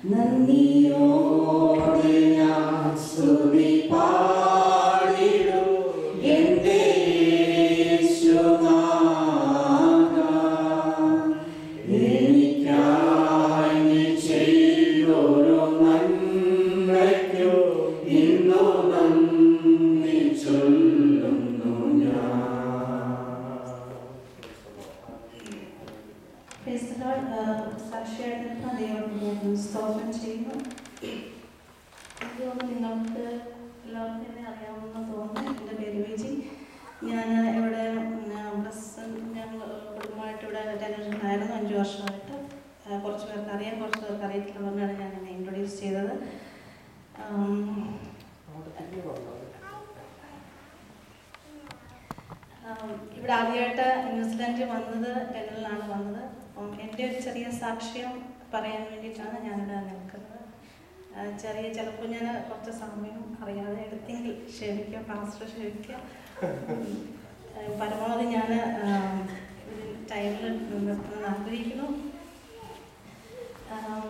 നന്ദിയോടെ ഞാൻ സ്തുതി പാടിടും എൻ്റെ യേശുനാഥ. എനിക്കായി നീ ചെയ്തൊരു നന്മയ്ക്കു ഇന്നു നന്ദി ചൊല്ലുന്നു ഞാൻ Praise the Lord. Uh, സാക്ഷിയായിട്ട് നിൽക്കുന്ന ദൈവത്തിന് ഞാൻ സ്തോത്രം ചെയ്യുന്നു എനിക്ക് തോന്നുന്നു നിങ്ങൾക്ക് എല്ലാവർക്കും എന്നെ അറിയാമെന്ന് തോന്നുന്നു എൻ്റെ പേര് വിജി ഞാൻ ഇവിടെ പ്ലസ് ഞങ്ങൾ കുടുംബമായിട്ട് ഇവിടെ ടെലിവിഷനായിരുന്നു അഞ്ച് വർഷമായിട്ട് ആ, കുറച്ച് പേർക്ക് അറിയാം കുറച്ച് പേർക്ക് അറിയത്തില്ല അതുകൊണ്ടാണ് ഞാൻ എന്നെ ഇൻട്രൊഡ്യൂസ് ചെയ്തത് ആം, ആം, ഇവിടെ ആദ്യമായിട്ട് ന്യൂസിലാൻഡിൽ വന്നത് ടെനലിലാണ് വന്നത് അപ്പം എൻ്റെ ഒരു ചെറിയ സാക്ഷ്യം പറയാൻ വേണ്ടിയിട്ടാണ് ഞാനിവിടെ നിൽക്കുന്നത് ആ, ചെറിയ ചിലപ്പോൾ ഞാൻ കുറച്ച് സമയം അറിയാതെ എടുത്തെങ്കിൽ ക്ഷമിക്കുക പാസ്റ്റർ ക്ഷമിക്കുക ഉം, ആ, പരമാവധി ഞാൻ ടൈമിൽ നിർത്താൻ ആഗ്രഹിക്കുന്നു ആം,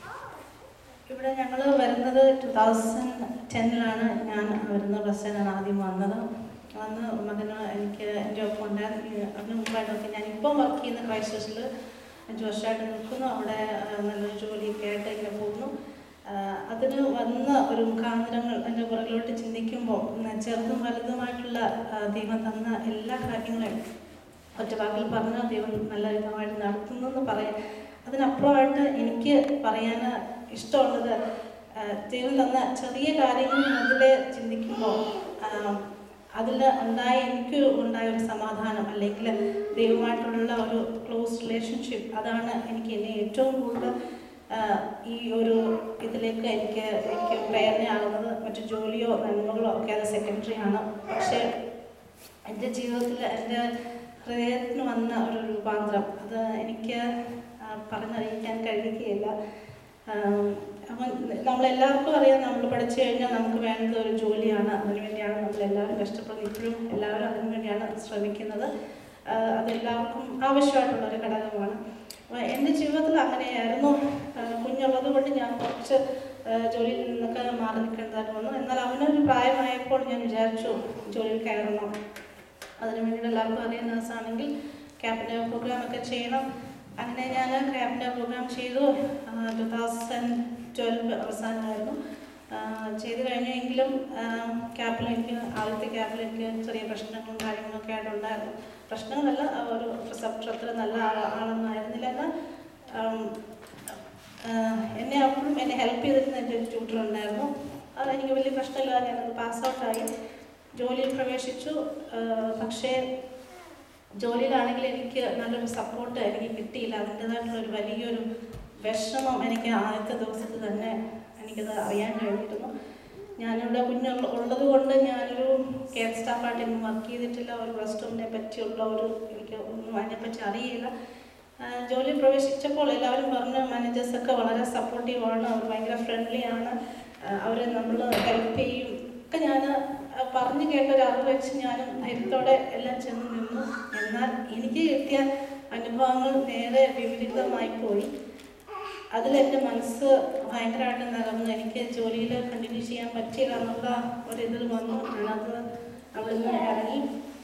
ഇവിടെ ഞങ്ങൾ വരുന്നത് ടു തൗസൻഡ് ടെന്നിലാണ് ഞാൻ വരുന്നത് ബസ്സിനാണ് ആദ്യം വന്നത് വന്ന് മകന് എനിക്ക് എൻ്റെ ഒപ്പം ഉണ്ടായിരുന്നു അതിന് മുമ്പായിട്ടൊക്കെ ഞാൻ ഇപ്പം വർക്ക് ചെയ്യുന്ന ക്രൈസ്റ്റേഴ്സിൽ അഞ്ച് വർഷമായിട്ട് നിൽക്കുന്നു അവിടെ ആ, നല്ലൊരു ജോലിയൊക്കെ ആയിട്ട് ഇങ്ങനെ പോകുന്നു ആ, അതിന് വന്ന ഒരു മുഖാന്തരങ്ങൾ എൻ്റെ പുറകിലോട്ട് ചിന്തിക്കുമ്പോൾ ഉം, ചെറുതും വലുതുമായിട്ടുള്ള ആ, ദൈവം തന്ന എല്ലാ കാര്യങ്ങളും ഒറ്റ വാക്കിൽ പറഞ്ഞാൽ ദൈവം നല്ല വിധമായിട്ട് നടത്തുന്നു എന്ന് പറയാം അതിനപ്പുറമായിട്ട് എനിക്ക് പറയാൻ ഇഷ്ടമുള്ളത് ആ, ദൈവം തന്ന ചെറിയ കാര്യങ്ങൾ മുതലേ ചിന്തിക്കുമ്പോൾ അതിൽ ഉണ്ടായ എനിക്ക് ഉണ്ടായ ഒരു സമാധാനം അല്ലെങ്കിൽ ദൈവമായിട്ടുള്ള ഒരു ക്ലോസ് റിലേഷൻഷിപ്പ് അതാണ് എനിക്ക് എന്നെ ഏറ്റവും കൂടുതൽ ആ, ഈ ഒരു ഇതിലേക്ക് എനിക്ക് എനിക്ക് പ്രേരണയാകുന്നത് മറ്റു ജോലിയോ നന്മകളോ ഒക്കെ അത് സെക്കൻഡറി ആണ് പക്ഷേ എൻ്റെ ജീവിതത്തിൽ എൻ്റെ ഹൃദയത്തിന് വന്ന ഒരു രൂപാന്തരം അത് എനിക്ക് ആ, പറഞ്ഞറിയിക്കാൻ കഴിയുകയില്ല ആം, അപ്പം നമ്മളെല്ലാവർക്കും അറിയാം നമ്മൾ പഠിച്ചു കഴിഞ്ഞാൽ നമുക്ക് വേണ്ടത് ഒരു ജോലിയാണ് അതിനു വേണ്ടിയാണ് നമ്മളെല്ലാവരും കഷ്ടപ്പെടുന്നത് ഇപ്പോഴും എല്ലാവരും അതിനു വേണ്ടിയാണ് ശ്രമിക്കുന്നത് ആ, അതെല്ലാവർക്കും ആവശ്യമായിട്ടുള്ള ഒരു ഘടകമാണ് അപ്പോൾ എൻ്റെ ജീവിതത്തിൽ അങ്ങനെയായിരുന്നു ആ, കുഞ്ഞുള്ളത് കൊണ്ട് ഞാൻ കുറച്ച് ആ, ജോലിയിൽ നിന്നൊക്കെ മാറി നിൽക്കേണ്ടതായിട്ട് വന്നു എന്നാൽ അവനൊരു പ്രായമായപ്പോൾ ഞാൻ വിചാരിച്ചു ജോലിയിൽ കയറണം അതിനു വേണ്ടിയിട്ട് എല്ലാവർക്കും അറിയാം നഴ്സാണെങ്കിൽ ക്യാപിറ്റൽ പ്രോഗ്രാം ഒക്കെ ചെയ്യണം അങ്ങനെ ഞാൻ ക്യാപിറ്റൽ പ്രോഗ്രാം ചെയ്തു ടു തൗസൻഡ് ട്വൽവ് അവസാനമായിരുന്നു ആ, ചെയ്ത് കഴിഞ്ഞെങ്കിലും ക്യാപ്പിൽ എനിക്ക് ആദ്യത്തെ ക്യാപ്പിൽ എനിക്ക് ചെറിയ പ്രശ്നങ്ങളും കാര്യങ്ങളൊക്കെ ആയിട്ടുണ്ടായിരുന്നു പ്രശ്നങ്ങളല്ല ആ ഒരു റിസപ്റ്റർ അത്ര നല്ല ആള- ആളൊന്നായിരുന്നില്ല എന്നാൽ ആം, ആ, എന്നെ അപ്പോഴും എന്നെ ഹെൽപ്പ് ചെയ്തിരുന്ന എൻ്റെ ഒരു ട്യൂട്ടർ ഉണ്ടായിരുന്നു അതെനിക്ക് വലിയ പ്രശ്നമില്ലാതെ ഞാനത് പാസ് ഔട്ടായി ജോലിയിൽ പ്രവേശിച്ചു ആ, പക്ഷേ ജോലിയിലാണെങ്കിൽ എനിക്ക് നല്ലൊരു സപ്പോർട്ട് എനിക്ക് കിട്ടിയില്ല അതിൻ്റെതായിട്ടുള്ള ഒരു വലിയൊരു വിഷമം എനിക്ക് ആദ്യത്തെ ദിവസത്തിൽ തന്നെ എനിക്കത് അറിയാൻ കഴിഞ്ഞിരുന്നു ഞാനിവിടെ കുഞ്ഞുള്ള ഉള്ളത് കൊണ്ട് ഞാനൊരു കെയർ സ്റ്റാഫായിട്ട് ഇന്ന് വർക്ക് ചെയ്തിട്ടില്ല ഒരു റെസ്റ്റോറൻറ്റിനെ പറ്റിയുള്ള ഒരു എനിക്ക് ഒന്നും അതിനെപ്പറ്റി അറിയില്ല ആ, ജോലിയിൽ പ്രവേശിച്ചപ്പോൾ എല്ലാവരും പറഞ്ഞു മാനേജേഴ്സൊക്കെ വളരെ സപ്പോർട്ടീവാണ് അവർ ഭയങ്കര ഫ്രണ്ട്ലി ആണ് അവരെ നമ്മൾ ഹെൽപ്പ് ചെയ്യും ഒക്കെ ഞാൻ പറഞ്ഞു കേട്ട ഒരു അറിവ് വെച്ച് ഞാനും ധൈര്യത്തോടെ എല്ലാം ചെന്ന് നിന്നു എന്നാൽ എനിക്ക് കിട്ടിയ അനുഭവങ്ങൾ നേരെ വിപരീതമായി പോയി അതിലെൻ്റെ മനസ്സ് ഭയങ്കരമായിട്ട് നിറഞ്ഞു എനിക്ക് ജോലിയിൽ കണ്ടിന്യൂ ചെയ്യാൻ പറ്റിയില്ല എന്നുള്ള ഒരു ഇതിൽ വന്നു ഞാനത് അവിടെ നിന്ന് ഇറങ്ങി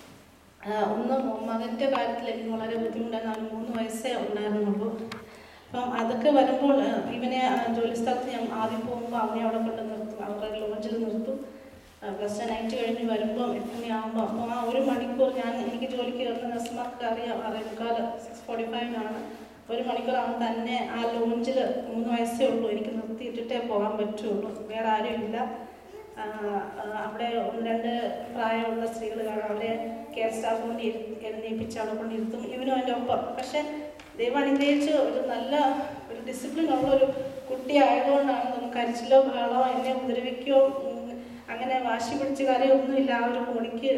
ആ, ഒന്ന് മകൻ്റെ കാര്യത്തിൽ എനിക്ക് വളരെ ബുദ്ധിമുട്ടായിരുന്നു അവന് മൂന്ന് വയസ്സേ ഉണ്ടായിരുന്നുള്ളൂ അപ്പം അതൊക്കെ വരുമ്പോൾ ആ, ഇവനെ ആ, ജോലി സ്ഥലത്ത് ഞാൻ ആദ്യം പോകുമ്പോൾ അവനെ അവിടെ കൊണ്ട് നിർത്തും അവരുടെ ലോഞ്ചിൽ നിർത്തും പ്ലസ് ടു നൈറ്റ് കഴിഞ്ഞ് വരുമ്പോൾ എട്ട് മണിയാകുമ്പോൾ അപ്പോൾ ആ ഒരു മണിക്കൂർ ഞാൻ എനിക്ക് ജോലിക്ക് കയറുന്ന നഴ്സുമാർക്ക് അറിയാം അറിയാൽ സിക്സ് ഫോർട്ടി ഫൈവിനാണ് ഒരു മണിക്കൂർ അവൻ തന്നെ ആ ലോഞ്ചിൽ മൂന്ന് വയസ്സേ ഉള്ളൂ എനിക്ക് നിർത്തിയിട്ടിട്ടേ പോകാൻ പറ്റുള്ളൂ വേറെ ആരും ഇല്ല ആ, ആ, അവിടെ ഒന്ന് രണ്ട് പ്രായമുള്ള സ്ത്രീകൾ കാണും അവരെ കെയർ സ്റ്റാഫ് കൊണ്ട് ഇരു എഴുന്നേൽപ്പിച്ച് അവിടെ കൊണ്ട് ഇരുത്തും ഇവനും അതിൻ്റെ ഒപ്പം പക്ഷെ ദൈവം അനുഗ്രഹിച്ച് ഒരു നല്ല ഒരു ഡിസിപ്ലിൻ ഉള്ള ഒരു കുട്ടി ആയതുകൊണ്ടാണ് നമുക്ക് കരിച്ചിലോ ബഹളോ എന്നെ ഉപദ്രവിക്കുകയോ ഉം, അങ്ങനെ വാശി പിടിച്ച കാര്യമൊന്നുമില്ല ആ ഒരു കോണിക്ക്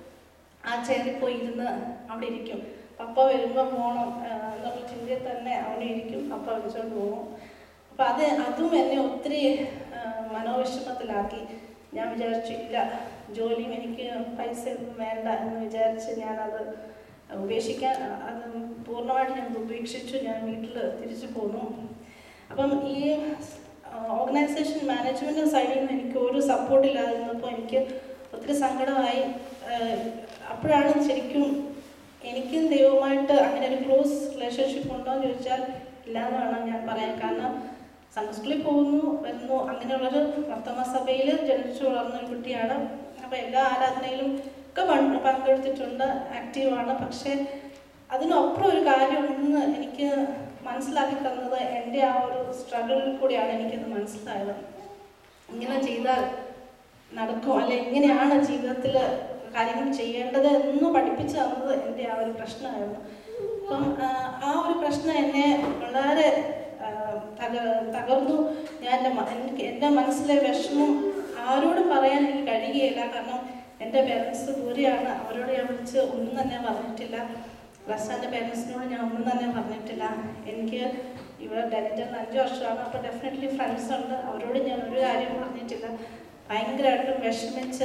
ആ ചെയറിൽ പോയി ഇരുന്ന് അവിടെ ഇരിക്കും പപ്പ വരുമ്പോൾ പോകണം എന്നുള്ള ചിന്തയിൽ തന്നെ അവിടെ ഇരിക്കും പപ്പ വിളിച്ചോണ്ട് പോകും അപ്പം അത് അതും എന്നെ ഒത്തിരി ആ, മനോവിഷമത്തിലാക്കി ഞാൻ വിചാരിച്ചു ഇല്ല ജോലിയും എനിക്ക് പൈസ ഒന്നും വേണ്ട എന്ന് വിചാരിച്ച് ഞാനത് ഉപേക്ഷിക്കാൻ അത് പൂർണ്ണമായിട്ട് ഞാൻ ഉപേക്ഷിച്ചു ഞാൻ വീട്ടിൽ തിരിച്ചു പോന്നു അപ്പം ഈ ഓർഗനൈസേഷൻ മാനേജ്മെൻറ്റ് സൈഡിൽ നിന്ന് എനിക്ക് ഒരു സപ്പോർട്ട് ഇല്ലാതിരുന്നപ്പോൾ എനിക്ക് ഒത്തിരി സങ്കടമായി ആഹ് അപ്പോഴാണ് ശരിക്കും എനിക്കും ദൈവമായിട്ട് അങ്ങനെ ഒരു ക്ലോസ് റിലേഷൻഷിപ്പ് ഉണ്ടോ എന്ന് ചോദിച്ചാൽ ഇല്ലാന്ന് വേണം ഞാൻ പറയാൻ കാരണം സൺഡേ സ്കൂളിൽ പോകുന്നു വരുന്നു അങ്ങനെയുള്ളൊരു വർത്തമ സഭയിൽ ജനിച്ചു വളർന്ന ഒരു കുട്ടിയാണ് അപ്പോൾ എല്ലാ ആരാധനയിലും ഒക്കെ പങ്ക് പങ്കെടുത്തിട്ടുണ്ട് ആക്റ്റീവാണ് പക്ഷേ അതിനപ്പുറം ഒരു കാര്യമുണ്ടെന്ന് എനിക്ക് മനസ്സിലാക്കി തന്നത് എൻ്റെ ആ ഒരു സ്ട്രഗിളിൽ കൂടിയാണ് എനിക്കത് മനസ്സിലായത് ഇങ്ങനെ ചെയ്താൽ നടക്കും അല്ലെ എങ്ങനെയാണ് ജീവിതത്തിൽ കാര്യങ്ങൾ ചെയ്യേണ്ടത് എന്ന് പഠിപ്പിച്ചു തന്നത് എൻ്റെ ആ ഒരു പ്രശ്നമായിരുന്നു അപ്പം ആ, ആ ഒരു പ്രശ്നം എന്നെ വളരെ ആ, തക തകർന്നു ഞാൻ എൻ്റെ മ- എനിക്ക് എൻ്റെ മനസ്സിലെ വിഷമം ആരോടും പറയാൻ എനിക്ക് കഴിയുകയില്ല കാരണം എൻ്റെ പേരൻസ് ദൂരെയാണ് അവരോട് ഞാൻ വിളിച്ച് ഒന്നും തന്നെ പറഞ്ഞിട്ടില്ല റസാൻ്റെ പേരൻസിനോട് ഞാൻ ഒന്നും തന്നെ പറഞ്ഞിട്ടില്ല എനിക്ക് ഇവിടെ ഡെലിറ്ററിന് അഞ്ച് വർഷമാണ് അപ്പോൾ ഡെഫിനറ്റ്ലി ഫ്രണ്ട്സ് ഉണ്ട് അവരോട് ഞാൻ ഒരു കാര്യം പറഞ്ഞിട്ടില്ല ഭയങ്കരമായിട്ടും വിഷമിച്ച്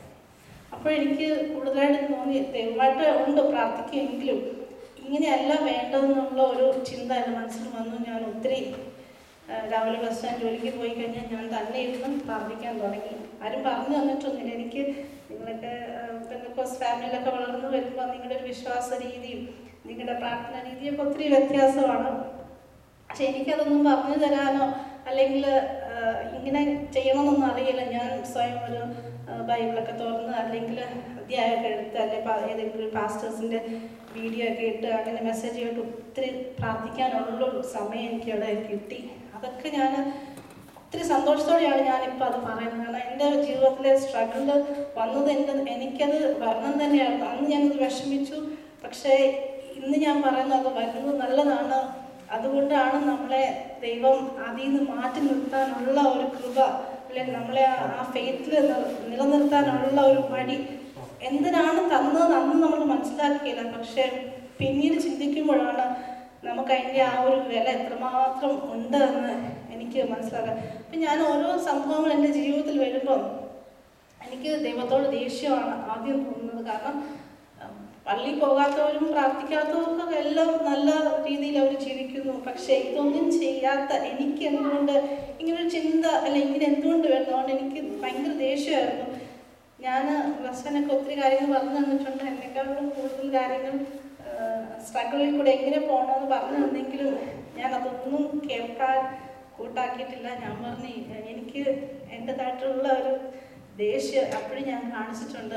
അപ്പോൾ എനിക്ക് കൂടുതലായിട്ട് തോന്നി ദൈവമായിട്ട് ഉണ്ട് പ്രാർത്ഥിക്കുമെങ്കിലും ഇങ്ങനെയല്ല വേണ്ടതെന്നുള്ള ഒരു ചിന്ത എൻ്റെ മനസ്സിൽ വന്നു ഞാൻ ഒത്തിരി ആ, രാവിലെ ബസ് സ്റ്റാൻഡ് ജോലിക്ക് പോയി കഴിഞ്ഞാൽ ഞാൻ തന്നെ ഇരുന്ന് പ്രാർത്ഥിക്കാൻ തുടങ്ങി ആരും പറഞ്ഞു തന്നിട്ടൊന്നുമില്ല എനിക്ക് നിങ്ങളൊക്കെ പെന്തക്കോസ് ഫാമിലിയിലൊക്കെ വളർന്നു വരുമ്പോൾ നിങ്ങളുടെ ഒരു വിശ്വാസ രീതിയും നിങ്ങളുടെ പ്രാർത്ഥന രീതിയൊക്കെ ഒത്തിരി വ്യത്യാസമാണ് പക്ഷെ എനിക്കതൊന്നും പറഞ്ഞു തരാനോ അല്ലെങ്കിൽ ഇങ്ങനെ ചെയ്യണമെന്നൊന്നും അറിയില്ല ഞാൻ സ്വയം ഒരു ആ, ബൈബിളൊക്കെ തുറന്ന് അല്ലെങ്കിൽ അധ്യായമൊക്കെ എടുത്ത് അല്ലെങ്കിൽ ഏതെങ്കിലും ഒരു പാസ്റ്റേഴ്സിൻ്റെ വീഡിയോ ഒക്കെ ഇട്ട് അങ്ങനെ മെസ്സേജ് ചെയ്തിട്ട് ഒത്തിരി പ്രാർത്ഥിക്കാനുള്ള ഒരു സമയം എനിക്ക് അവിടെ കിട്ടി അതൊക്കെ ഞാൻ ഒത്തിരി സന്തോഷത്തോടെയാണ് ഞാനിപ്പോൾ അത് പറയുന്നത് കാരണം എൻ്റെ ജീവിതത്തിലെ സ്ട്രഗിൾ വന്നത് എൻ്റെ എനിക്കത് വരണം തന്നെയായിരുന്നു അന്ന് ഞാനത് വിഷമിച്ചു പക്ഷേ ഇന്ന് ഞാൻ പറയുന്നത് അത് വരുന്നത് നല്ലതാണ് അതുകൊണ്ടാണ് നമ്മളെ ദൈവം അതിൽ നിന്ന് മാറ്റി നിർത്താനുള്ള ഒരു കൃപ അല്ലെങ്കിൽ നമ്മളെ ആ- ആ ഫെയ്ത്തിൽ നിലനിർത്താനുള്ള ഒരു വഴി എന്തിനാണ് തന്നത് അന്ന് നമ്മൾ മനസ്സിലാക്കിയില്ല പക്ഷേ പിന്നീട് ചിന്തിക്കുമ്പോഴാണ് നമുക്ക് അതിൻ്റെ ആ ഒരു വില എത്രമാത്രം ഉണ്ട് എന്ന് എനിക്ക് മനസ്സിലാക്കാം അപ്പം ഞാൻ ഓരോ സംഭവങ്ങൾ എൻ്റെ ജീവിതത്തിൽ വരുമ്പം എനിക്ക് ദൈവത്തോട് ദേഷ്യമാണ് ആദ്യം തോന്നുന്നത് കാരണം ഉം, പള്ളി പോകാത്തവരും പ്രാർത്ഥിക്കാത്തവരും ഒക്കെ എല്ലാം നല്ല രീതിയിൽ അവർ ജീവിക്കുന്നു പക്ഷേ ഇതൊന്നും ചെയ്യാത്ത എനിക്ക് എന്തുകൊണ്ട് ഇങ്ങനൊരു ചിന്ത അല്ല ഇങ്ങനെ എന്തുകൊണ്ട് വരുന്നതുകൊണ്ട് എനിക്ക് ഭയങ്കര ദേഷ്യമായിരുന്നു ഞാൻ ബസ്സനൊക്കെ ഒത്തിരി കാര്യങ്ങൾ പറഞ്ഞു തന്നിട്ടുണ്ട് എന്നെക്കാളും കൂടുതൽ കാര്യങ്ങൾ സ്ട്രഗിളിൽ കൂടെ എങ്ങനെ പോകണമെന്ന് പറഞ്ഞു തന്നെങ്കിലും ഞാൻ അതൊന്നും കേൾക്കാൻ കൂട്ടാക്കിയിട്ടില്ല ഞാൻ പറഞ്ഞു എനിക്ക് എൻ്റെതായിട്ടുള്ള ഒരു ദേഷ്യം അപ്പോഴും ഞാൻ കാണിച്ചിട്ടുണ്ട്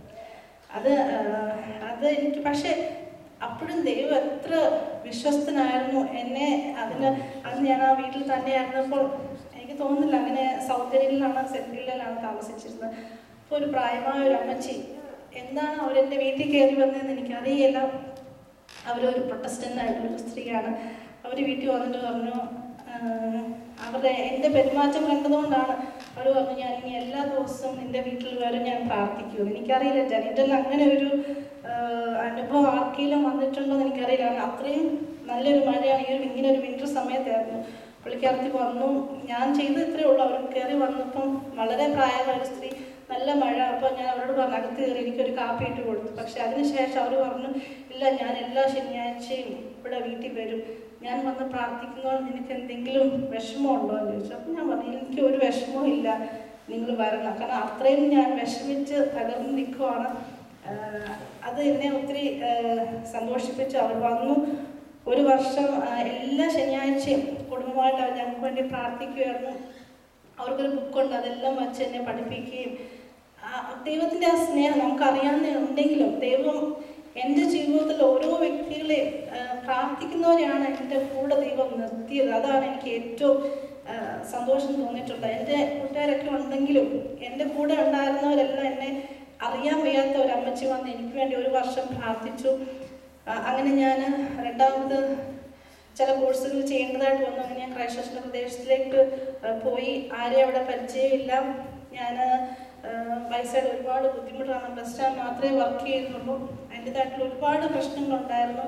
അത് ആ, അത് എനിക്ക് പക്ഷേ അപ്പോഴും ദൈവം എത്ര വിശ്വസ്തനായിരുന്നു എന്നെ അതിന് അന്ന് ഞാൻ ആ വീട്ടിൽ തന്നെയായിരുന്നപ്പോൾ എനിക്ക് തോന്നുന്നില്ല അങ്ങനെ സൗന്ദര്യയിലാണ് സെൻട്രലിലാണ് താമസിച്ചിരുന്നത് അപ്പോൾ ഒരു പ്രായമായ ഒരു അമ്മച്ചി എന്താണ് അവരെൻ്റെ വീട്ടിൽ കയറി വന്നതെന്ന് എനിക്കറിയില്ല അവരൊരു പ്രൊട്ടസ്റ്റൻ്റ് ആയിട്ടുള്ള സ്ത്രീയാണ് അവർ വീട്ടിൽ വന്നിട്ട് പറഞ്ഞു ആഹ്, അവരുടെ എൻ്റെ പെരുമാറ്റം കണ്ടതുകൊണ്ടാണ് അവർ പറഞ്ഞു ഞാൻ ഇനി എല്ലാ ദിവസവും നിൻ്റെ വീട്ടിൽ വരെ ഞാൻ പ്രാർത്ഥിക്കുമെന്ന് എനിക്കറിയില്ല ജനിറ്റൽ അങ്ങനെ ഒരു ആഹ്, അനുഭവം ആർക്കെങ്കിലും വന്നിട്ടുണ്ടോ എന്ന് എനിക്കറിയില്ല കാരണം അത്രയും നല്ലൊരു മഴയാണ് ഈ ഒരു ഇങ്ങനെ ഒരു വിൻ്റർ സമയത്തായിരുന്നു പുള്ളിക്കാരത്തി വന്നു ഞാൻ ചെയ്തത് ഇത്രയേ ഉള്ളൂ അവർ കയറി വന്നപ്പം വളരെ പ്രായമായ ഒരു സ്ത്രീ നല്ല മഴ അപ്പോൾ ഞാൻ അവരോട് പറഞ്ഞു അകത്ത് കയറി എനിക്കൊരു കാപ്പി ഇട്ട് കൊടുത്തു പക്ഷെ അതിനുശേഷം അവർ പറഞ്ഞു ഇല്ല ഞാൻ എല്ലാ ശനിയാഴ്ചയും ഇവിടെ വീട്ടിൽ വരും ഞാൻ വന്ന് പ്രാർത്ഥിക്കുന്നതുകൊണ്ട് നിനക്ക് എന്തെങ്കിലും വിഷമമുണ്ടോ എന്ന് ചോദിച്ചു അപ്പം ഞാൻ പറഞ്ഞു എനിക്ക് ഒരു വിഷമവും ഇല്ല നിങ്ങൾ വരണം കാരണം അത്രയും ഞാൻ വിഷമിച്ച് തകർന്ന് നിൽക്കുവാണ് ആഹ് അത് എന്നെ ഒത്തിരി ആഹ് സന്തോഷിപ്പിച്ചു അവർ വന്നു ഒരു വർഷം ആഹ് എല്ലാ ശനിയാഴ്ചയും കുടുംബമായിട്ട് അവർ ഞങ്ങൾക്ക് വേണ്ടി പ്രാർത്ഥിക്കുമായിരുന്നു അവർക്കൊരു ബുക്കുണ്ട് അതെല്ലാം വച്ച് എന്നെ പഠിപ്പിക്കുകയും ആ ദൈവത്തിൻ്റെ ആ സ്നേഹം നമുക്കറിയാവുന്ന ഉണ്ടെങ്കിലും ദൈവം എൻ്റെ ജീവിതത്തിൽ ഓരോ വ്യക്തികളെ ആ, പ്രാർത്ഥിക്കുന്നവരെയാണ് എൻ്റെ കൂടെ ദൈവം നിർത്തിയത് അതാണ് എനിക്ക് ഏറ്റവും ആ, സന്തോഷം തോന്നിയിട്ടുള്ളത് എൻ്റെ കൂട്ടുകാരൊക്കെ ഉണ്ടെങ്കിലും എൻ്റെ കൂടെ ഉണ്ടായിരുന്നവരെല്ലാം എന്നെ അറിയാൻ വയ്യാത്ത ഒരു അമ്മച്ചി വന്ന് എനിക്ക് വേണ്ടി ഒരു വർഷം പ്രാർത്ഥിച്ചു ആ, അങ്ങനെ ഞാൻ രണ്ടാമത് ചില കോഴ്സുകൾ ചെയ്യേണ്ടതായിട്ട് വന്നു അങ്ങനെ ഞാൻ ക്രൈസ്റ്റേഷൻ്റെ പ്രദേശത്തിലേക്ക് ആ, പോയി ആരെയും അവിടെ പരിചയമില്ല ഞാൻ വയസ്സായിട്ട് ഒരുപാട് ബുദ്ധിമുട്ടാണ് ബസ് സ്റ്റാൻഡ് മാത്രമേ വർക്ക് ചെയ്യുന്നുള്ളൂ അതിൻ്റെതായിട്ടുള്ള ഒരുപാട് പ്രശ്നങ്ങളുണ്ടായിരുന്നു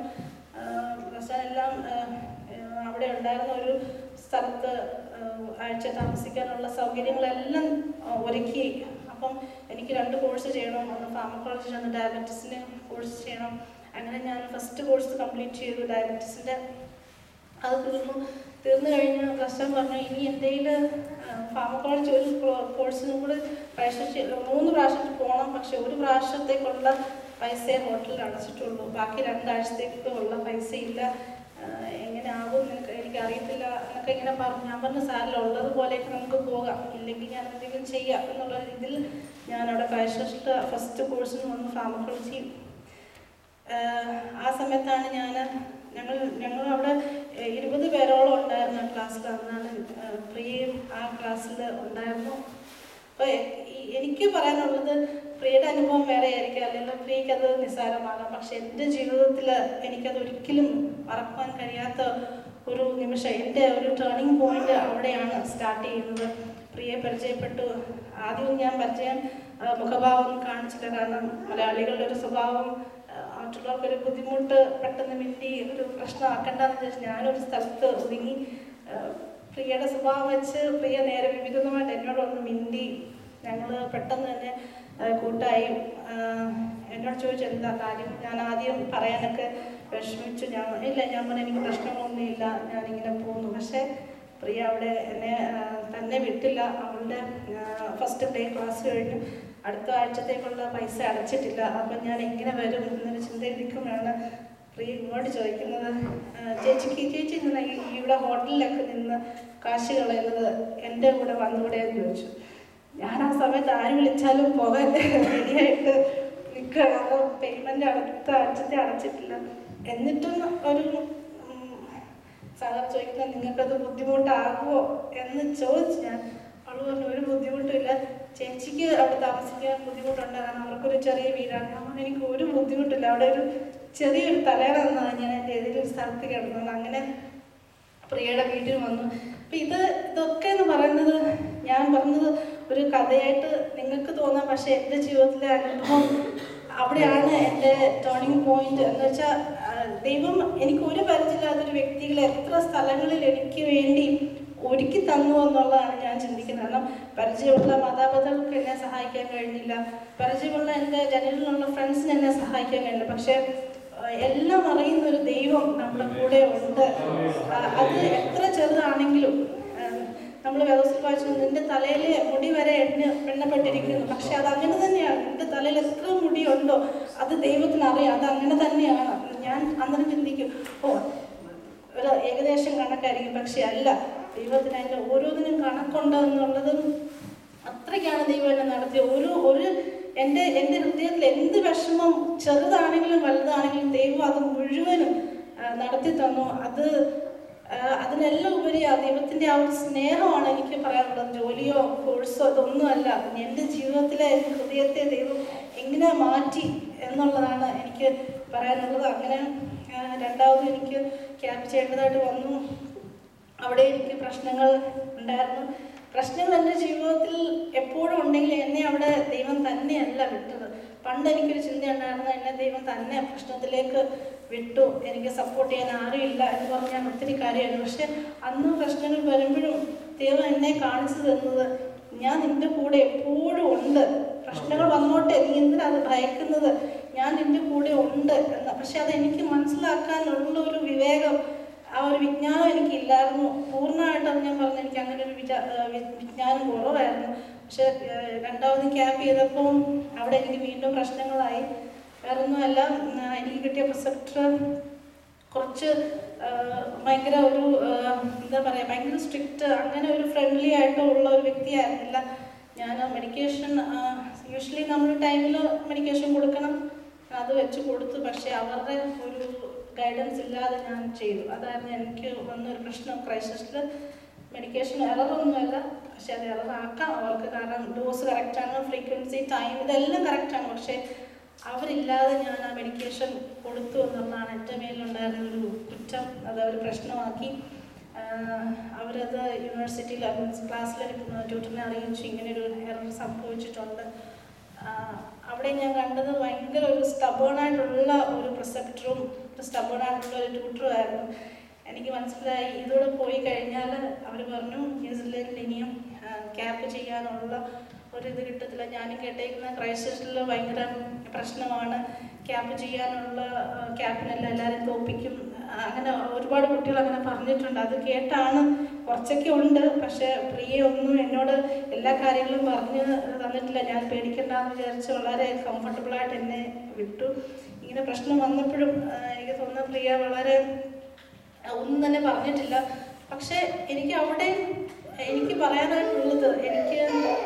ബസ് സ്റ്റാൻഡെല്ലാം അവിടെ ഉണ്ടായിരുന്ന ഒരു സ്ഥലത്ത് ആ, ആഴ്ച താമസിക്കാനുള്ള സൗകര്യങ്ങളെല്ലാം ആ, ഒരുക്കി അപ്പം എനിക്ക് രണ്ട് കോഴ്സ് ചെയ്യണം ഒന്ന് ഫാർമക്കോളജിയിൽ ഒന്ന് ഡയബറ്റീസിന് കോഴ്സ് ചെയ്യണം അങ്ങനെ ഞാൻ ഫസ്റ്റ് കോഴ്സ് കംപ്ലീറ്റ് ചെയ്തു ഡയബറ്റീസിൻ്റെ അത് തീർന്നു തീർന്നു കഴിഞ്ഞ് പ്രശ്നം പറഞ്ഞു ഇനി എന്തെങ്കിലും ഫാമക്കോളജി ഒരു കോഴ്സിനും കൂടെ പ്രാവശ്യം മൂന്ന് പ്രാവശ്യം പോകണം പക്ഷെ ഒരു പ്രാവശ്യത്തേക്കുള്ള പൈസയെ ഹോട്ടലിൽ അടച്ചിട്ടുള്ളൂ ബാക്കി രണ്ടാഴ്ചത്തേക്കുള്ള പൈസ ഇല്ല എങ്ങനെ ആകും നിനക്ക് എനിക്ക് അറിയത്തില്ല എന്നൊക്കെ ഇങ്ങനെ പറഞ്ഞു ഞാൻ പറഞ്ഞു സാറിൽ ഉള്ളതുപോലെയൊക്കെ നമുക്ക് പോകാം ഇല്ലെങ്കിൽ ഞാൻ എന്തെങ്കിലും ചെയ്യാം എന്നുള്ള രീതിയിൽ ഞാൻ അവിടെ ക്രൈസ്റ്റ് ഫസ്റ്റ് കോഴ്സിന് വന്ന് ഫാമക്കോളജി ആ സമയത്താണ് ഞാൻ ഞങ്ങൾ ഞങ്ങൾ അവിടെ ഏഹ്, ഇരുപത് പേരോളം ഉണ്ടായിരുന്നു ആ ക്ലാസ്സിൽ അന്നാണ് ഏഹ്, പ്രിയയും ആ ക്ലാസ്സിൽ ഉണ്ടായിരുന്നു അപ്പോൾ എനിക്ക് പറയാനുള്ളത് പ്രിയയുടെ അനുഭവം വേറെ ആയിരിക്കും അല്ലെങ്കിൽ പ്രിയയ്ക്ക് അത് നിസ്സാരമാകാം പക്ഷെ എൻ്റെ ജീവിതത്തിൽ എനിക്കത് ഒരിക്കലും മറക്കാൻ കഴിയാത്ത ഒരു നിമിഷം എൻ്റെ ഒരു ടേണിംഗ് പോയിന്റ് അവിടെയാണ് സ്റ്റാർട്ട് ചെയ്യുന്നത് പ്രിയെ പരിചയപ്പെട്ടു ആദ്യം ഞാൻ പരിചയം ആ, മുഖഭാവം കാണിച്ചില്ല കാരണം മലയാളികളുടെ ഒരു സ്വഭാവം ആ, മറ്റുള്ളവർക്കൊരു ബുദ്ധിമുട്ട് പെട്ടെന്ന് മിണ്ടി ഒരു പ്രശ്നമാക്കണ്ടെന്ന് വിചാരിച്ച് ഞാനൊരു സ്ഥലത്ത് ഒതുങ്ങി ആ, പ്രിയയുടെ സ്വഭാവം വെച്ച് പ്രിയ നേരെ വിവിധമായിട്ട് എന്നോട് ഒന്ന് മിണ്ടി ഞങ്ങൾ പെട്ടെന്ന് തന്നെ ആ, കൂട്ടായി ആ, എന്നോട് ചോദിച്ചു എന്താ കാര്യം ഞാൻ ആദ്യം പറയാനൊക്കെ വിഷമിച്ചു ഞാൻ ഇല്ല ഞാൻ പറഞ്ഞു എനിക്ക് പ്രശ്നങ്ങളൊന്നുമില്ല ഞാനിങ്ങനെ പോകുന്നു പക്ഷേ പ്രിയ അവിടെ എന്നെ ആ, തന്നെ വിട്ടില്ല അവളുടെ ഫസ്റ്റ് ഡേ ക്ലാസ് കഴിഞ്ഞു അടുത്ത ആഴ്ചത്തേക്കുള്ള പൈസ അടച്ചിട്ടില്ല അപ്പം ഞാൻ എങ്ങനെ വരും എന്നൊരു ചിന്തയിരിക്കുമ്പോഴാണ് പ്രിയ ഇങ്ങോട്ട് ചോദിക്കുന്നത് ആ, ചേച്ചിക്ക് ചേച്ചി ഇങ്ങനെ ഈ- ഇവിടെ ഹോട്ടലിലൊക്കെ നിന്ന് കാശ് കളയുന്നത് എൻ്റെ കൂടെ വന്നുകൂടെ എന്ന് ചോദിച്ചു ഞാൻ ആ സമയത്ത് ആര് വിളിച്ചാലും പോകാൻ റെഡിയായിട്ട് നിൽക്കുക കാരണം പേയ്മെൻ്റ് അടുത്ത ആഴ്ചത്തെ അടച്ചിട്ടില്ല എന്നിട്ടും ഒരു ഉം, സാധാരണ ചോദിക്കുന്നത് നിങ്ങൾക്കത് ബുദ്ധിമുട്ടാകുമോ എന്ന് ചോദിച്ചു ഞാൻ അവൾ പറഞ്ഞു ഒരു ബുദ്ധിമുട്ടില്ല ചേച്ചിക്ക് അവിടെ താമസിക്കാൻ ബുദ്ധിമുട്ടുണ്ട് കാരണം അവർക്കൊരു ചെറിയ വീടാണ് ഞാൻ പറഞ്ഞു എനിക്ക് ഒരു ബുദ്ധിമുട്ടില്ല അവിടെ ഒരു ചെറിയൊരു തലയണ തന്നതാണ് ഞാൻ എൻ്റെ ഏതെങ്കിലും ഒരു സ്ഥലത്ത് കിടന്നത് അങ്ങനെ പ്രിയയുടെ വീട്ടിൽ വന്നു അപ്പം ഇത് ഇതൊക്കെ എന്ന് പറയുന്നത് ഞാൻ പറഞ്ഞത് ഒരു കഥയായിട്ട് നിങ്ങൾക്ക് തോന്നാം പക്ഷേ എൻ്റെ ജീവിതത്തിലെ അനുഭവം അവിടെയാണ് എൻ്റെ ടേണിംഗ് പോയിന്റ് എന്ന് വെച്ചാൽ ദൈവം എനിക്ക് ഒരു പരിചയമില്ലാത്തൊരു വ്യക്തികളെ എത്ര സ്ഥലങ്ങളിൽ എനിക്ക് വേണ്ടി ഒരുക്കി തന്നു എന്നുള്ളതാണ് ഞാൻ ചിന്തിക്കുന്നത് കാരണം പരിചയമുള്ള മാതാപിതാക്കൾക്ക് എന്നെ സഹായിക്കാൻ കഴിഞ്ഞില്ല പരിചയമുള്ള എൻ്റെ ജനലിലുള്ള ഫ്രണ്ട്സിന് എന്നെ സഹായിക്കാൻ കഴിഞ്ഞില്ല പക്ഷേ ആ, എല്ലാം അറിയുന്ന ഒരു ദൈവം നമ്മുടെ കൂടെ ഉണ്ട് ആ, അത് എത്ര ചെറുതാണെങ്കിലും നമ്മൾ വ്യവസ്ഥ വായിച്ചു നിന്റെ തലയിലെ മുടി വരെ എണ്ണ എണ്ണപ്പെട്ടിരിക്കുന്നു പക്ഷെ അത് അങ്ങനെ തന്നെയാണ് നിന്റെ തലയിൽ എത്ര മുടിയുണ്ടോ അത് ദൈവത്തിന് അറിയാം അത് അങ്ങനെ തന്നെയാണ് ഞാൻ അന്നേരം ചിന്തിക്കും ഓ ഒരു ഏകദേശം കണക്കായിരിക്കും പക്ഷെ അല്ല ദൈവത്തിന് അതിൻ്റെ ഓരോന്നിനും കണക്കുണ്ട് എന്നുള്ളത് അത്രയ്ക്കാണ് ദൈവം എന്നെ നടത്തിയത് ഒരു ഒരു എൻ്റെ എൻ്റെ ഹൃദയത്തിൽ എന്ത് വിഷമം ചെറുതാണെങ്കിലും വലുതാണെങ്കിലും ദൈവം അത് മുഴുവനും ആ, നടത്തി തന്നു അത് ആ, അതിനെല്ലാം ഉപരി ആ ദൈവത്തിൻ്റെ ആ ഒരു സ്നേഹമാണ് എനിക്ക് പറയാനുള്ളത് ജോലിയോ കോഴ്സോ അതൊന്നുമല്ല എൻ്റെ ജീവിതത്തിലെ എൻ്റെ ഹൃദയത്തെ ദൈവം എങ്ങനെ മാറ്റി എന്നുള്ളതാണ് എനിക്ക് പറയാനുള്ളത് അങ്ങനെ ആ, രണ്ടാമത് എനിക്ക് ക്യാമ്പ് ചെയ്യേണ്ടതായിട്ട് വന്നു അവിടെ എനിക്ക് പ്രശ്നങ്ങൾ ഉണ്ടായിരുന്നു പ്രശ്നങ്ങൾ എൻ്റെ ജീവിതത്തിൽ എപ്പോഴും ഉണ്ടെങ്കിൽ എന്നെ അവിടെ ദൈവം തന്നെയല്ല വിട്ടത് പണ്ട് എനിക്കൊരു ചിന്ത ഉണ്ടായിരുന്നു എന്നെ ദൈവം തന്നെ പ്രശ്നത്തിലേക്ക് വിട്ടു എനിക്ക് സപ്പോർട്ട് ചെയ്യാൻ ആരുമില്ല എന്ന് പറഞ്ഞ് ഞാൻ ഒത്തിരി കാര്യമായിരുന്നു പക്ഷെ അന്ന് പ്രശ്നങ്ങൾ വരുമ്പോഴും ദൈവം എന്നെ കാണിച്ചു തന്നത് ഞാൻ നിന്റെ കൂടെ എപ്പോഴും ഉണ്ട് പ്രശ്നങ്ങൾ വന്നോട്ടെ നീ എന്തിനാ അത് ഭയക്കുന്നത് ഞാൻ നിന്റെ കൂടെ ഉണ്ട് എന്ന് പക്ഷെ അത് എനിക്ക് മനസ്സിലാക്കാനുള്ള ഒരു വിവേകം ആ ഒരു വിജ്ഞാനം എനിക്കില്ലായിരുന്നു പൂർണ്ണമായിട്ട് അത് ഞാൻ പറഞ്ഞു എനിക്ക് അങ്ങനെ ഒരു വിചാ ആ, വി- വിജ്ഞാനം കുറവായിരുന്നു പക്ഷെ ആ, രണ്ടാമത് ക്യാമ്പ് ചെയ്തപ്പോൾ അവിടെ എനിക്ക് വീണ്ടും പ്രശ്നങ്ങളായി വേറൊന്നുമല്ല ഉം, എനിക്ക് കിട്ടിയ പ്രൊസപ്റ്റർ കുറച്ച് ആ, ഭയങ്കര ഒരു ആ, എന്താ പറയുക ഭയങ്കര സ്ട്രിക്റ്റ് അങ്ങനെ ഒരു ഫ്രണ്ട്ലി ആയിട്ടുള്ള ഒരു വ്യക്തിയായിരുന്നില്ല ഞാൻ മെഡിക്കേഷൻ യൂഷ്വലി നമ്മൾ ടൈമിൽ മെഡിക്കേഷൻ കൊടുക്കണം അത് വെച്ച് കൊടുത്തു പക്ഷേ അവരുടെ ഒരു ഗൈഡൻസ് ഇല്ലാതെ ഞാൻ ചെയ്തു അതായിരുന്നു എനിക്ക് വന്നൊരു പ്രശ്നം ക്രൈസിസിൽ മെഡിക്കേഷൻ എററൊന്നുമല്ല പക്ഷെ അത് എററാക്കാം അവർക്ക് കാരണം ഡോസ് കറക്റ്റാണ് ഫ്രീക്വൻസി ടൈം ഇതെല്ലാം കറക്റ്റാണ് പക്ഷേ അവരില്ലാതെ ഞാൻ ആ മെഡിക്കേഷൻ കൊടുത്തു എന്നുള്ളതാണ് എൻ്റെ മേലുണ്ടായിരുന്ന ഒരു കുറ്റം അത് അവർ പ്രശ്നമാക്കി ആഹ് അവരത് യൂണിവേഴ്സിറ്റിയിൽ ക്ലാസ്സിൽ ട്യൂട്ടറിനെ അറിയിച്ചു ഇങ്ങനെ ഒരു എറർ സംഭവിച്ചിട്ടുണ്ട് ആഹ് അവിടെ ഞാൻ കണ്ടത് ഭയങ്കര ഒരു സ്റ്റബേണായിട്ടുള്ള ഒരു പ്രിസെപ്റ്ററും ഒരു സ്റ്റബേണായിട്ടുള്ള ഒരു ട്യൂട്ടറും ആയിരുന്നു എനിക്ക് മനസ്സിലായി ഇതോടെ പോയി കഴിഞ്ഞാൽ അവർ പറഞ്ഞു ന്യൂസിലൻഡിൽ ഇനിയും ക്യാപ്പ് ചെയ്യാനുള്ള ഒരു ഇത് കിട്ടത്തില്ല ഞാനും കേട്ടേക്കുന്ന ക്രൈസ്റ്റിൽ ഭയങ്കര പ്രശ്നമാണ് ക്യാപ്പ് ചെയ്യാനുള്ള ക്യാപ്പിനെല്ലാം എല്ലാവരും തോപ്പിക്കും അങ്ങനെ ഒരുപാട് കുട്ടികൾ അങ്ങനെ പറഞ്ഞിട്ടുണ്ട് അത് കേട്ടാണ് കുറച്ചൊക്കെ ഉണ്ട് പക്ഷേ പ്രിയ ഒന്നും എന്നോട് എല്ലാ കാര്യങ്ങളും പറഞ്ഞു തന്നിട്ടില്ല ഞാൻ പേടിക്കണ്ടെന്ന് വിചാരിച്ച് വളരെ കംഫർട്ടബിളായിട്ട് എന്നെ വിട്ടു ഇങ്ങനെ പ്രശ്നം വന്നപ്പോഴും ആ, എനിക്ക് തോന്നുന്നു പ്രിയ വളരെ ആ, ഒന്നും തന്നെ പറഞ്ഞിട്ടില്ല പക്ഷേ എനിക്ക് അവിടെ എനിക്ക് പറയാനായിട്ടുള്ളത് എനിക്ക്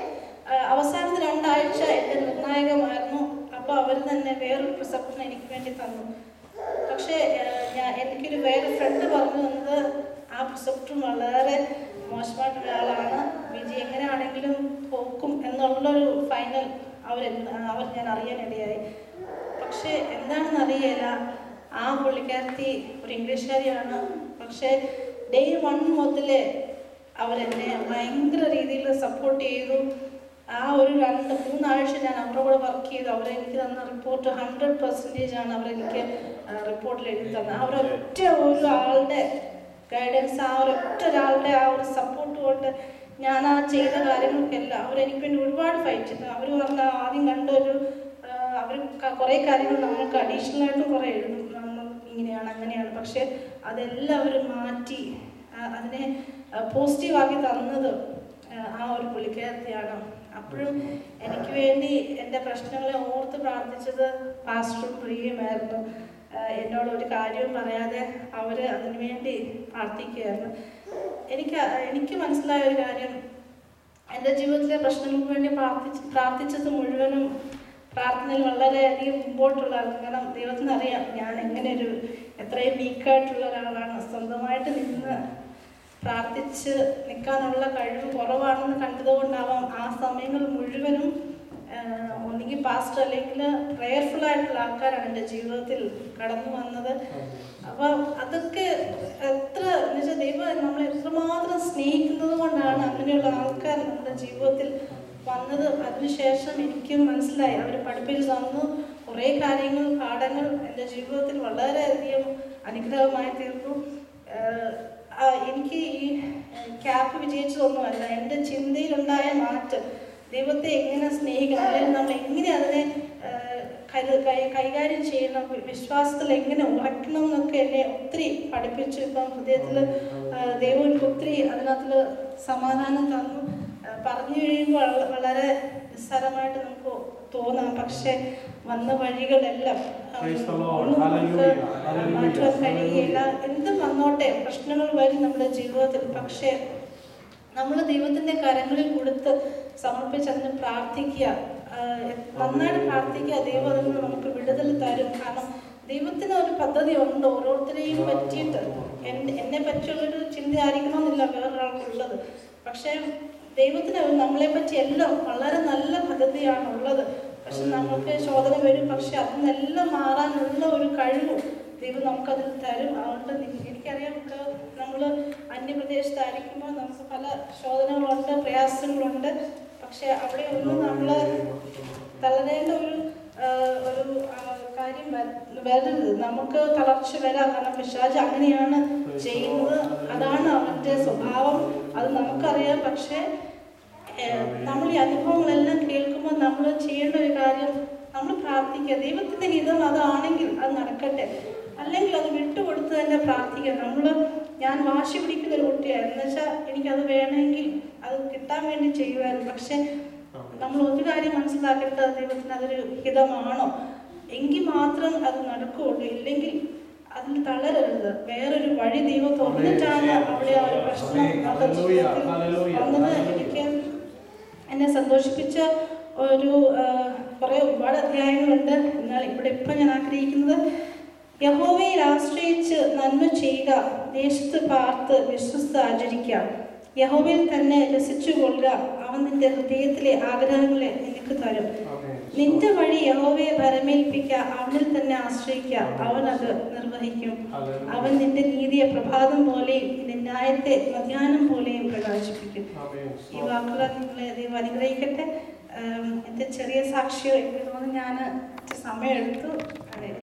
ആ, അവസാനത്തെ രണ്ടാഴ്ച എൻ്റെ നിർണായകമായിരുന്നു അപ്പോൾ അവർ തന്നെ വേറൊരു പ്രിസപ്ഷൻ എനിക്ക് വേണ്ടി തന്നു പക്ഷേ ആ, ഞാൻ എനിക്കൊരു വേറെ ഫ്രണ്ട് പറഞ്ഞു തന്നത് ആ പ്രിസപ്റ്റും വളരെ മോശമായിട്ടുള്ള ആളാണ് വിജി എങ്ങനെയാണെങ്കിലും തോക്കും എന്നുള്ളൊരു ഫൈനൽ അവർ അവർ ഞാൻ അറിയാനിടയായി പക്ഷേ എന്താണെന്ന് അറിയില്ല ആ പുള്ളിക്കാരത്തി ഒരു ഇംഗ്ലീഷുകാരിയാണ് പക്ഷേ ഡേ വൺ മുതലേ അവരെന്നെ ഭയങ്കര രീതിയിൽ സപ്പോർട്ട് ചെയ്തു ആ ഒരു രണ്ട് മൂന്നാഴ്ച ഞാൻ അവരുടെ കൂടെ വർക്ക് ചെയ്തു അവരെനിക്ക് തന്ന റിപ്പോർട്ട് ഹൺഡ്രഡ് പെർസെൻറ്റേജ് ആണ് അവരെനിക്ക് റിപ്പോർട്ടിൽ എഴുതി തന്നത് ആ ഒരൊറ്റ ഒരു ആളുടെ ഗൈഡൻസ് ആ ഒരൊറ്റ ഒരാളുടെ ആ ഒരു സപ്പോർട്ട് കൊണ്ട് ഞാൻ ആ ചെയ്ത കാര്യങ്ങൾക്കെല്ലാം അവരെനിക്ക് വേണ്ടി ഒരുപാട് ഫൈറ്റ് ചെയ്തു അവർ പറഞ്ഞ ആദ്യം കണ്ട ഒരു അവർ കുറേ കാര്യങ്ങൾ നമ്മൾക്ക് അഡീഷണൽ ആയിട്ടും കുറേ എഴുതും നമ്മൾ ഇങ്ങനെയാണ് അങ്ങനെയാണ് പക്ഷേ അതെല്ലാം അവർ മാറ്റി ആ, അതിനെ പോസിറ്റീവാക്കി തന്നത് ആ, ആ ഒരു പുള്ളിക്കാരത്തിയാണ് അപ്പോഴും എനിക്ക് വേണ്ടി എൻ്റെ പ്രശ്നങ്ങളെ ഓർത്ത് പ്രാർത്ഥിച്ചത് പാസ്റ്ററും പ്രിയയുമായിരുന്നു ആ, എന്നോട് ഒരു കാര്യവും പറയാതെ അവർ അതിനു വേണ്ടി പ്രാർത്ഥിക്കുകയായിരുന്നു എനിക്ക് എനിക്ക് മനസ്സിലായ ഒരു കാര്യം എൻ്റെ ജീവിതത്തിലെ പ്രശ്നങ്ങൾക്ക് വേണ്ടി പ്രാർത്ഥിച്ച് പ്രാർത്ഥിച്ചത് മുഴുവനും പ്രാർത്ഥനയിൽ വളരെയധികം മുമ്പോട്ടുള്ളതാണ് കാരണം ദൈവത്തിന് അറിയാം ഞാൻ എങ്ങനെ ഒരു എത്രയും വീക്കായിട്ടുള്ള ഒരാളാണ് സ്വന്തമായിട്ട് നിന്ന് പ്രാർത്ഥിച്ച് നിൽക്കാനുള്ള കഴിവ് കുറവാണെന്ന് കണ്ടതുകൊണ്ടാവാം ആ സമയങ്ങൾ മുഴുവനും ആഹ്, ഒന്നുകിൽ പാസ്റ്റർ അല്ലെങ്കിൽ പ്രേയർഫുൾ ആയിട്ടുള്ള ആൾക്കാരാണ് എൻ്റെ ജീവിതത്തിൽ കടന്നു വന്നത് അപ്പം അതൊക്കെ എത്ര എന്ന് വെച്ചാൽ ദൈവം നമ്മളെ എത്രമാത്രം സ്നേഹിക്കുന്നത് കൊണ്ടാണ് അങ്ങനെയുള്ള ആൾക്കാർ നമ്മുടെ ജീവിതത്തിൽ വന്നത് അതിനുശേഷം എനിക്കും മനസ്സിലായി അവർ പഠിപ്പിച്ച് തന്നു കുറേ കാര്യങ്ങൾ പാഠങ്ങൾ എൻ്റെ ജീവിതത്തിൽ വളരെയധികം അനുഗ്രഹമായി തീർന്നു ആഹ് ആ എനിക്ക് ഈ ക്യാപ്പ് വിജയിച്ചതൊന്നുമല്ല എൻ്റെ ചിന്തയിലുണ്ടായ മാറ്റം ദൈവത്തെ എങ്ങനെ സ്നേഹിക്കണം അല്ലെങ്കിൽ നമ്മൾ എങ്ങനെ അതിനെ ആഹ് കരു കൈ- കൈകാര്യം ചെയ്യണം വിശ്വാസത്തിൽ എങ്ങനെ ഉറക്കണം എന്നൊക്കെ എന്നെ ഒത്തിരി പഠിപ്പിച്ചു ഇപ്പം ഹൃദയത്തിൽ ദൈവം എനിക്ക് ഒത്തിരി അതിനകത്തിൽ സമാധാനം തന്നു ആഹ് പറഞ്ഞു കഴിയുമ്പോൾ വള- വളരെ നിസ്സാരമായിട്ട് നമുക്ക് തോന്നാം പക്ഷെ വന്ന വഴികളെല്ലാം ആഹ് Praise the Lord. ഒന്നും നമുക്ക് Hallelujah. Hallelujah. മാറ്റുവാൻ കഴിയുകയില്ല എന്തും വന്നോട്ടെ പ്രശ്നങ്ങൾ വരും നമ്മുടെ ജീവിതത്തിൽ പക്ഷേ നമ്മൾ ദൈവത്തിന്റെ കരങ്ങളിൽ കൊടുത്ത് സമർപ്പിച്ച് അതിന് പ്രാർത്ഥിക്കുക ആഹ് നന്നായിട്ട് പ്രാർത്ഥിക്കുക ദൈവം അതിൽ നിന്ന് നമുക്ക് വിടുതൽ തരും കാരണം ദൈവത്തിന് ഒരു പദ്ധതി ഉണ്ട് ഓരോരുത്തരെയും പറ്റിയിട്ട് എൻ- എന്നെ പറ്റിയുള്ളൊരു ചിന്ത ആയിരിക്കണമെന്നില്ല വേറൊരാൾക്കുള്ളത് പക്ഷേ ദൈവത്തിന് നമ്മളെ പറ്റി എല്ലാം വളരെ നല്ല പദ്ധതിയാണ് ഉള്ളത് പക്ഷെ നമുക്ക് ശോധന വരും പക്ഷെ അതിൽ നിന്നെല്ലാം മാറാനുള്ള ഒരു കഴിവും ദൈവം നമുക്കതിൽ തരും അതുകൊണ്ട് നി- എനിക്കറിയാം ഇപ്പോൾ നമ്മൾ അന്യപ്രദേശത്തായിരിക്കുമ്പോൾ നമുക്ക് പല ശോധനകളുണ്ട് പ്രയാസങ്ങളുണ്ട് പക്ഷെ അവിടെ ഒന്നും നമ്മൾ തളരേണ്ട ഒരു ആ, ഒരു ആ, കാര്യം വര- വരരുത് നമുക്ക് തളർച്ച വരാം കാരണം പിശാജ് അങ്ങനെയാണ് ചെയ്യുന്നത് അതാണ് അവൻ്റെ സ്വഭാവം അത് നമുക്കറിയാം പക്ഷേ ഏഹ്, നമ്മൾ ഈ അനുഭവങ്ങളെല്ലാം കേൾക്കുമ്പോൾ നമ്മൾ ചെയ്യേണ്ട ഒരു കാര്യം നമ്മൾ പ്രാർത്ഥിക്കുക ദൈവത്തിന്റെ ഹിതം അതാണെങ്കിൽ അത് നടക്കട്ടെ അല്ലെങ്കിൽ അത് വിട്ടുകൊടുത്ത് തന്നെ പ്രാർത്ഥിക്കുക നമ്മൾ ഞാൻ വാശി പിടിക്കുന്ന ഒരു കുട്ടിയായിരുന്നു എന്ന് വെച്ചാൽ എനിക്കത് വേണമെങ്കിൽ അത് കിട്ടാൻ വേണ്ടി ചെയ്യുമായിരുന്നു പക്ഷെ നമ്മൾ ഒരു കാര്യം മനസ്സിലാക്കേണ്ടത് ദൈവത്തിന് അതൊരു ഹിതമാണോ എങ്കിൽ മാത്രം അത് നടക്കുകയുള്ളൂ ഇല്ലെങ്കിൽ അതിൽ തളരരുത് വേറൊരു വഴി ദൈവം തുറന്നിട്ടാണ് അവിടെ ആ ഒരു പ്രശ്നം നമ്മുടെ ജീവിതത്തിൽ വന്നത് എനിക്ക് എന്നെ സന്തോഷിപ്പിച്ച ഒരു ആ, കുറേ ഒരുപാട് അധ്യായങ്ങളുണ്ട് എന്നാൽ ഇവിടെ ഇപ്പം ഞാൻ ആഗ്രഹിക്കുന്നത് യഹോവയിൽ ആശ്രയിച്ച് നന്മ ചെയ്യുക ദേശത്ത് പാർത്ത് വിശ്വസ്ത ആചരിക്കുക യഹോവയിൽ തന്നെ രസിച്ചു കൊള്ളുക അവൻ നിന്റെ ഹൃദയത്തിലെ ആഗ്രഹങ്ങളെ നിനക്ക് തരും നിന്റെ വഴി യഹോവയെ ഭരമേൽപ്പിക്കുക അവനിൽ തന്നെ ആശ്രയിക്കുക അവൻ അത് നിർവഹിക്കും അവൻ നിന്റെ നീതിയെ പ്രഭാതം പോലെയും നിന്റെ ന്യായത്തെ മധ്യാഹ്നം പോലെയും പ്രകാശിപ്പിക്കും ഈ വാക്കുകൾ നിങ്ങളെ ദൈവം അനുഗ്രഹിക്കട്ടെ ആം, എൻ്റെ ചെറിയ സാക്ഷ്യം എനിക്ക് തോന്നുന്നു ഞാൻ സമയം എടുത്തു അതെ